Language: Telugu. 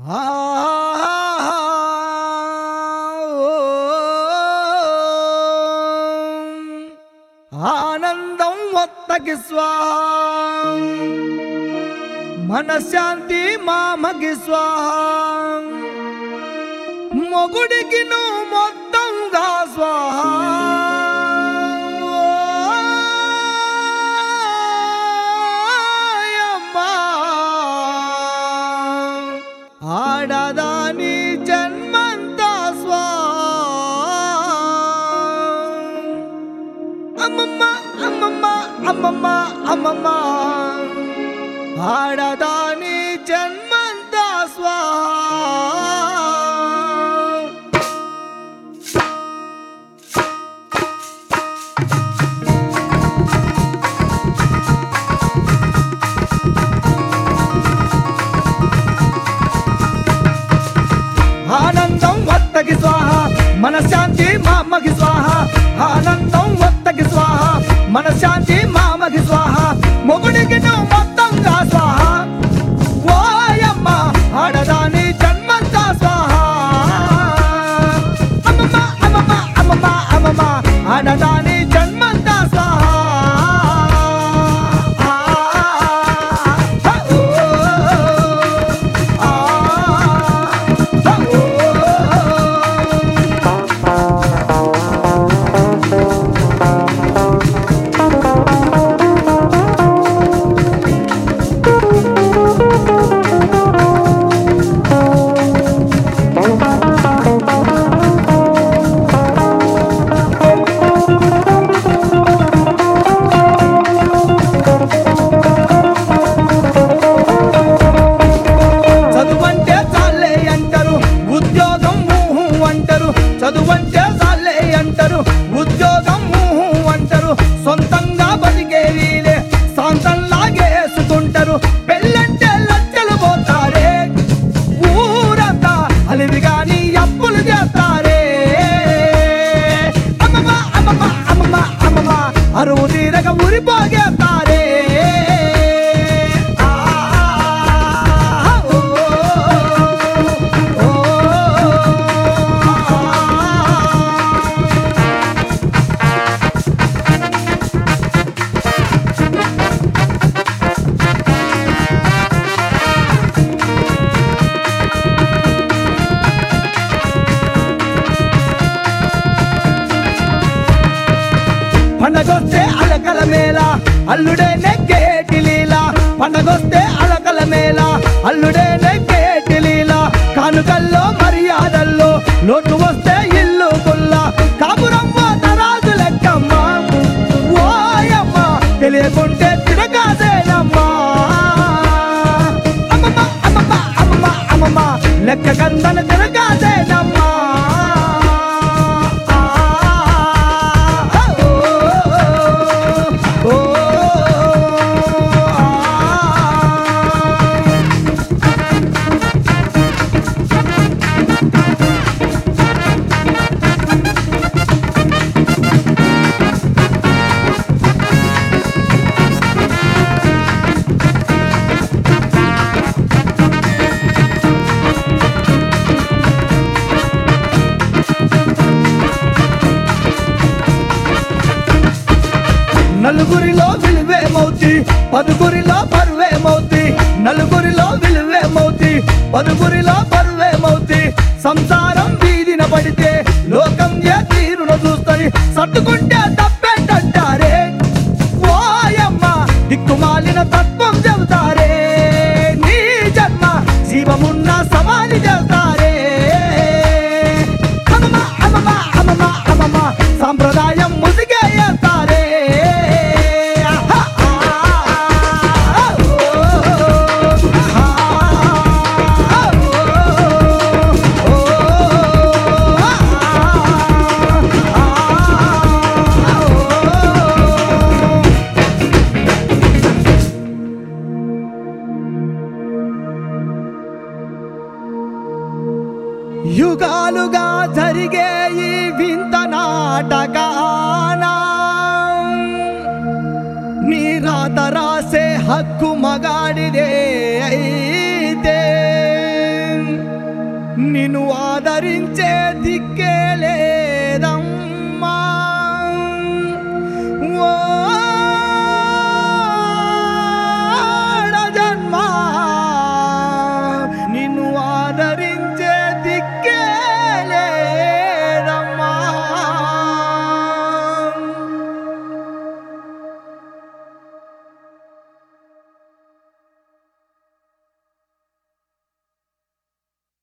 ఆనందం వత్తకి స్వాహ మనశ్శాంతి మామకి స్వాహ మొగుడికి నువ్వు మొత్తంగా స్వాహ ఆడదాని జన్మంతా స్వా అమ్మమ్మ అమ్మమ్మ అమ్మమ్మ అమ్మమ్మ ఆడదాని జన్మంతా స్వా ఆనందం వత్తకి స్వాహ మనశ్శాంతి మామకి స్వాహ ఆనందం వత్తకి స్వాహ మనశ్శాంతి మామకి స్వాహ మొగుడికి నువ్వు మొత్తంగా స్వాహ ఓయమ్మ ఆడదాని జన్మంతా స్వాహ అమ్మమ్మ అమ్మమ్మ అమ్మమ్మ అమ్మమ్మ ఆడదాని జన్మంతా స్వాహ ఆ, ఆ, ఓ, ఆ, ఆ, ఓ. చదువంటే చాలే అంటారు ఉద్యోగం ఊహు అంటారు చదువంటే చాలే అంటారు ఉద్యోగం ఊహు అంటారు సొంతంగా బతికేరీలే సొంతం లాగేసుకుంటారు పెళ్ళంటే లచ్చలు పోతారే ఊరంతా అలివి గాని అప్పులు చేస్తారే అమ్మమ్మ అమ్మమ్మ అమ్మమ్మ అమ్మమ్మ అరువు తీరక ఉరిపోగేస్తారే ఆ, ఓ, ఓ, ఆ. పండగొస్తే అలకల మేళ అల్లుడే నెగ్గేటి లీల పండగొస్తే అలకల మేళ అల్లుడే నెగ్గేటి లీల కానుకల్లో మర్యాదల్లో లోటు వస్తే ఇల్లు కుల్ల కాపురమ్మ తరాజు లెక్కమ్మ ఓయమ్మ తెలియకుంటే తిరగాదేనమ్మా అమ్మమ్మ అమ్మమ్మ అమ్మమ్మ అమ్మమ్మ లెక్క కందన తిరగాదేనమ్మా ఓ, ఓ, ఆ. నలుగురిలో విలువేమవుతి పదుగురిలో పరువేమవుతి నలుగురిలో విలువేమవుతి పదుగురిలో పరువేమవుతి సంసారం వీధిన పడితే లోకం ఏ తీరున చూస్తని సర్దుకుంటే తప్పేంటంటారే ఓయమ్మ దిక్కుమాలిన తత్వం చెబుతారే నీ జన్మ జీవమున్న సమాధి చేస్తారే అమ్మమ్మ అమ్మమ్మ అమ్మమ్మ అమ్మమ్మ సాంప్రదాయం ముసిగే చేస్తారే ఆహా, ఆ, ఓ, ఆ, ఓ, ఓ, ఆ, ఆ, ఓ. యుగాలుగా జరిగే ఈ వింత నాటకానా నీ రాత రాసే హక్కు మగాడిదే